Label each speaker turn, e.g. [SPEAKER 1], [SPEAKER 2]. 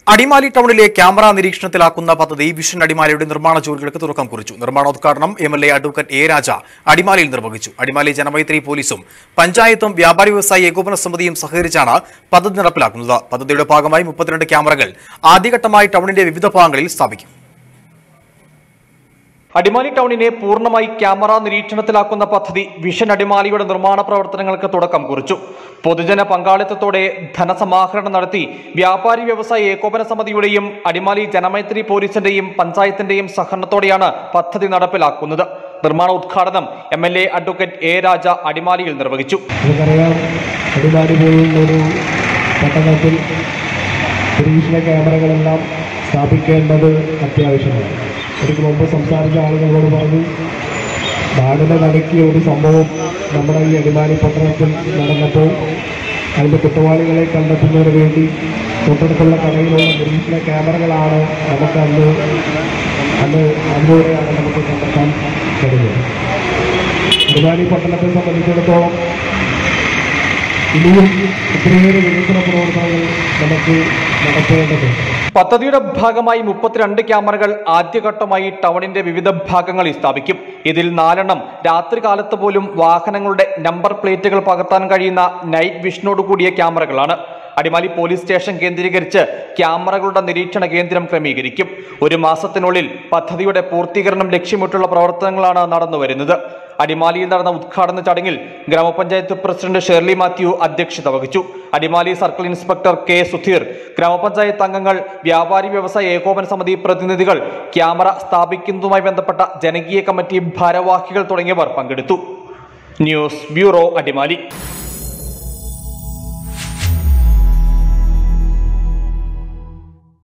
[SPEAKER 1] അടിമാലി ടൗണിലെ ക്യാമറ നിരീക്ഷണത്തിലാക്കുന്ന പദ്ധതി വിഷൻ അടിമാലിയുടെ നിർമ്മാണ ജോലികൾക്ക് തുടക്കം കുറിച്ചു നിർമ്മാണോദ്ഘാടനം M L A advocate A Raja അടിമാലിയിൽ നിർവഹിച്ചു അടിമാലി ജനമൈത്രി പോലീസും പഞ്ചായത്തും വ്യാപാരി വ്യവസായി ഏകോപന സമിതിയും സഹകരിച്ചാണ് പദ്ധതി നടപ്പിലാക്കുന്നത് പദ്ധതിയുടെ ഭാഗമായി മുപ്പത്തിരണ്ട് ക്യാമറകൾ ആദ്യഘട്ടമായി ടൗണിന്റെ വിവിധ ഭാഗങ്ങളിൽ സ്ഥാപിക്കും
[SPEAKER 2] അടിമാലി ടൗണിനെ പൂർണ്ണമായി ക്യാമറ നിരീക്ഷണത്തിലാക്കുന്ന പദ്ധതി വിഷൻ അടിമാലിയുടെ നിർമ്മാണ പ്രവർത്തനങ്ങൾക്ക് തുടക്കം കുറിച്ചു പൊതുജന പങ്കാളിത്തത്തോടെ ധനസമാഹരണം നടത്തി വ്യാപാരി വ്യവസായ ഏകോപന സമിതിയുടെയും അടിമാലി ജനമൈത്രി പോലീസിന്റെയും പഞ്ചായത്തിന്റെയും സഹകരണത്തോടെയാണ് പദ്ധതി നടപ്പിലാക്കുന്നത് നിർമ്മാണ ഉദ്ഘാടനം M L A advocate A Raja അടിമാലിയിൽ നിർവഹിച്ചു
[SPEAKER 3] നമുക്കറിയാം ഒരുപാട് പോലുള്ളൊരു പട്ടണത്തിൽ നിരീക്ഷണ ക്യാമറകളെല്ലാം സ്ഥാപിക്കേണ്ടത് അത്യാവശ്യമാണ് ഇതിന് മുമ്പ് സംസാരിച്ച ആളുകളോട് പറഞ്ഞു നാടിനെ നടക്കിയ ഒരു സംഭവം നമ്മുടെ ഈ അടിമാലി പട്ടണത്തിൽ നടന്നപ്പോൾ അതിൻ്റെ കുറ്റവാളികളെ കണ്ടെത്തുന്നതിന് വേണ്ടി തൊട്ടടുത്തുള്ള കടയിലുള്ള നിരീക്ഷണ ക്യാമറകളാണ് നമുക്ക് അന്ന് അന്ന് അതിലൂടെയാണ് നമുക്ക് കണ്ടെത്താൻ കഴിഞ്ഞത് അടിമാലി പട്ടണത്തെ സംബന്ധിച്ചിടത്തോളം ഇനിയും ഒത്തിരിയേറെ വികസന പ്രവർത്തനങ്ങൾ നമുക്ക് നടത്തേണ്ടതുണ്ട്
[SPEAKER 2] പദ്ധതിയുടെ ഭാഗമായി മുപ്പത്തിരണ്ട് ക്യാമറകൾ ആദ്യഘട്ടമായി ടൗണിന്റെ വിവിധ ഭാഗങ്ങളിൽ സ്ഥാപിക്കും ഇതിൽ നാലെണ്ണം രാത്രികാലത്ത് പോലും വാഹനങ്ങളുടെ നമ്പർ പ്ലേറ്റുകൾ പകർത്താൻ കഴിയുന്ന നൈറ്റ് വിഷനോട് കൂടിയ ക്യാമറകളാണ് അടിമാലി പോലീസ് സ്റ്റേഷൻ കേന്ദ്രീകരിച്ച് ക്യാമറകളുടെ നിരീക്ഷണ കേന്ദ്രം ക്രമീകരിക്കും ഒരു മാസത്തിനുള്ളിൽ പദ്ധതിയുടെ പൂർത്തീകരണം ലക്ഷ്യമിട്ടുള്ള പ്രവർത്തനങ്ങളാണ് നടന്നുവരുന്നത് അടിമാലിയിൽ നടന്ന ഉദ്ഘാടന ചടങ്ങിൽ ഗ്രാമപഞ്ചായത്ത് പ്രസിഡന്റ് ഷെർലി മാത്യു അധ്യക്ഷത വഹിച്ചു Adimali circle inspector K Sudheer ഗ്രാമപഞ്ചായത്ത് അംഗങ്ങൾ വ്യാപാരി വ്യവസായ ഏകോപന സമിതി പ്രതിനിധികൾ ക്യാമറ സ്ഥാപിക്കുന്നതുമായി ബന്ധപ്പെട്ട ജനകീയ കമ്മിറ്റി ഭാരവാഹികൾ തുടങ്ങിയവർ പങ്കെടുത്തു ന്യൂസ് ബ്യൂറോ അടിമാലി